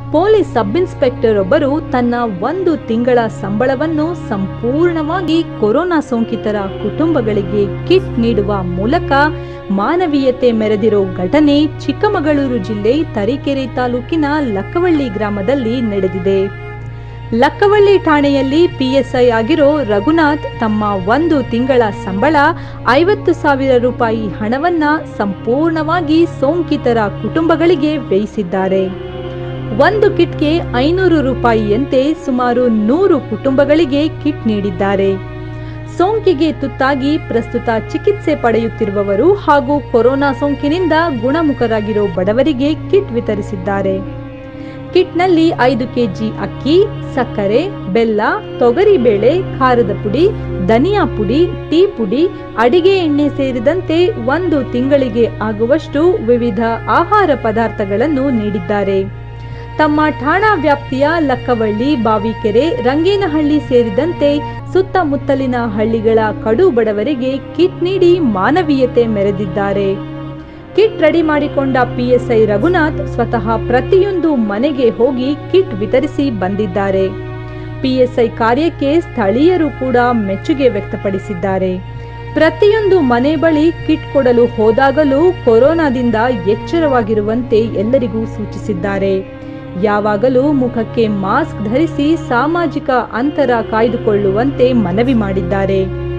police sub inspector ಒಬ್ಬರು ತನ್ನ ಒಂದು ತಿಂಗಳ ಸಂಬಳವನ್ನು ಸಂಪೂರ್ಣವಾಗಿ ಕೊರೋನಾ ಸೋಂಕಿತರ ಕುಟುಂಬಗಳಿಗೆ ಕಿಟ್ ನೀಡುವ ಮೂಲಕ ಮಾನವೀಯತೆ ಮೆರೆದಿರೋ ಘಟನೆ ಚಿಕ್ಕಮಗಳೂರು ಜಿಲ್ಲೆ ತರೀಕೆರೆ ತಾಲೂಕಿನ ಲಕ್ಕವಳ್ಳಿ ಗ್ರಾಮದಲ್ಲಿ ನಡೆದಿದೆ ಲಕ್ಕವಳ್ಳಿ ಠಾಣೆಯಲ್ಲಿ ಪಿಎಸ್ಐ ಆಗಿರೋ ರಘುನಾಥ್ ತಮ್ಮ ಒಂದು ತಿಂಗಳ ಸಂಬಳ ಐವತ್ತು ಸಾವಿರ ರೂಪಾಯಿ ಹಣವನ್ನ ಸಂಪೂರ್ಣವಾಗಿ ಸೋಂಕಿತರ ಕುಟುಂಬಗಳಿಗೆ ವ್ಯಯಿಸಿದ್ದಾರೆ ಒಂದು ಕಿಟ್ಗೆ ಐನೂರು ರೂಪಾಯಿಯಂತೆ ಸುಮಾರು ನೂರು ಕುಟುಂಬಗಳಿಗೆ ಕಿಟ್ ನೀಡಿದ್ದಾರೆ ಸೋಂಕಿಗೆ ತುತ್ತಾಗಿ ಪ್ರಸ್ತುತ ಚಿಕಿತ್ಸೆ ಪಡೆಯುತ್ತಿರುವವರು ಹಾಗೂ ಕೊರೋನಾ ಸೋಂಕಿನಿಂದ ಗುಣಮುಖರಾಗಿರೋ ಬಡವರಿಗೆ ಕಿಟ್ ವಿತರಿಸಿದ್ದಾರೆ ಕಿಟ್ನಲ್ಲಿ ಐದು ಕೆಜಿ ಅಕ್ಕಿ ಸಕ್ಕರೆ ಬೆಲ್ಲ ತೊಗರಿಬೇಳೆ ಖಾರದ ಪುಡಿ ಧನಿಯಾ ಪುಡಿ ಟೀ ಪುಡಿ ಅಡಿಗೆ ಎಣ್ಣೆ ಸೇರಿದಂತೆ ಒಂದು ತಿಂಗಳಿಗೆ ಆಗುವಷ್ಟು ವಿವಿಧ ಆಹಾರ ಪದಾರ್ಥಗಳನ್ನು ನೀಡಿದ್ದಾರೆ ತಮ್ಮ ಠಾಣಾ ವ್ಯಾಪ್ತಿಯ ಲಕ್ಕವಳ್ಳಿ ಬಾವಿಕೆರೆ ರಂಗೇನಹಳ್ಳಿ ಸೇರಿದಂತೆ ಸುತ್ತಮುತ್ತಲಿನ ಹಳ್ಳಿಗಳ ಕಡು ಬಡವರಿಗೆ ಕಿಟ್ ನೀಡಿ ಮಾನವೀಯತೆ ಮೆರೆದಿದ್ದಾರೆ ಕಿಟ್ ರೆಡಿ ಮಾಡಿಕೊಂಡ ಪಿಎಸ್ಐ ರಘುನಾಥ್ ಸ್ವತಃ ಪ್ರತಿಯೊಂದು ಮನೆಗೆ ಹೋಗಿ ಕಿಟ್ ವಿತರಿಸಿ ಬಂದಿದ್ದಾರೆ ಪಿಎಸ್ಐ ಕಾರ್ಯಕ್ಕೆ ಸ್ಥಳೀಯರು ಕೂಡ ಮೆಚ್ಚುಗೆ ವ್ಯಕ್ತಪಡಿಸಿದ್ದಾರೆ ಪ್ರತಿಯೊಂದು ಮನೆ ಬಳಿ ಕಿಟ್ ಕೊಡಲು ಹೋದಾಗಲೂ ಕೊರೋನಾದಿಂದ ಎಚ್ಚರವಾಗಿರುವಂತೆ ಎಲ್ಲರಿಗೂ ಸೂಚಿಸಿದ್ದಾರೆ ಯಾವಾಗಲೂ ಮುಖಕ್ಕೆ ಮಾಸ್ಕ್ ಧರಿಸಿ ಸಾಮಾಜಿಕ ಅಂತರ ಕಾಯ್ದುಕೊಳ್ಳುವಂತೆ ಮನವಿ ಮಾಡಿದ್ದಾರೆ